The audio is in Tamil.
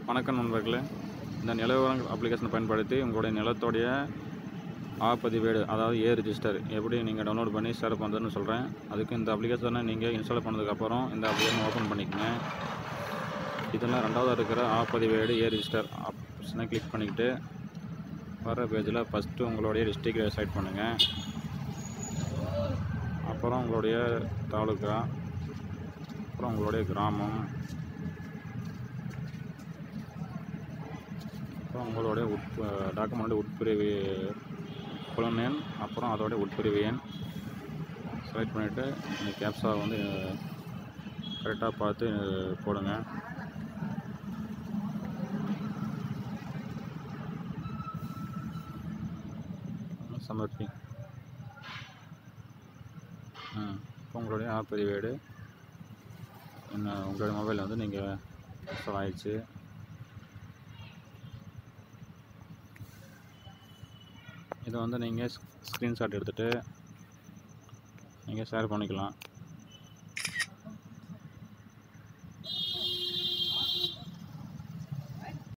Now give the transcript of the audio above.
வணக்கம் நண்பர்களே இந்த நிலவரம் அப்ளிகேஷனை பயன்படுத்தி உங்களுடைய நிலத்தோடைய ஆப்பதிவேடு அதாவது ஏ ரிஜிஸ்டர் எப்படி நீங்கள் டவுன்லோட் பண்ணி ஷேர் பண்ணுறதுன்னு சொல்கிறேன் அதுக்கு இந்த அப்ளிகேஷனை நீங்கள் இன்ஸ்டால் பண்ணதுக்கப்புறம் இந்த அப்ளிகேஷன் ஓப்பன் பண்ணிக்கங்க இதில் ரெண்டாவது இருக்கிற ஆப்பதிவேடு ஏ ரிஜிஸ்டர் ஆப்ஷனை கிளிக் பண்ணிக்கிட்டு வர பேஜில் ஃபஸ்ட்டு உங்களுடைய டிஸ்ட்ரிக்ட் செலக்ட் பண்ணுங்கள் அப்புறம் உங்களுடைய தாலுக்கா அப்புறம் உங்களுடைய கிராமம் அப்புறம் உங்களுடைய உட் டாக்குமெண்ட் உட்பிரிவு புலன் எண் அப்புறம் அதோடைய உட்பிரிவு எண் செலக்ட் பண்ணிவிட்டு இந்த கேப்ஸா வந்து கரெக்டாக பார்த்து போடுங்க சமர்ப்பி ம் இப்போ உங்களுடைய ஆப்பதிவேடு என்ன உங்களுடைய மொபைலில் வந்து நீங்கள் இன்ஸ்டால் ஆயிடுச்சு இதை வந்து நீங்கள் ஸ்க்ரீன்ஷாட் எடுத்துகிட்டு நீங்கள் ஷேர் பண்ணிக்கலாம்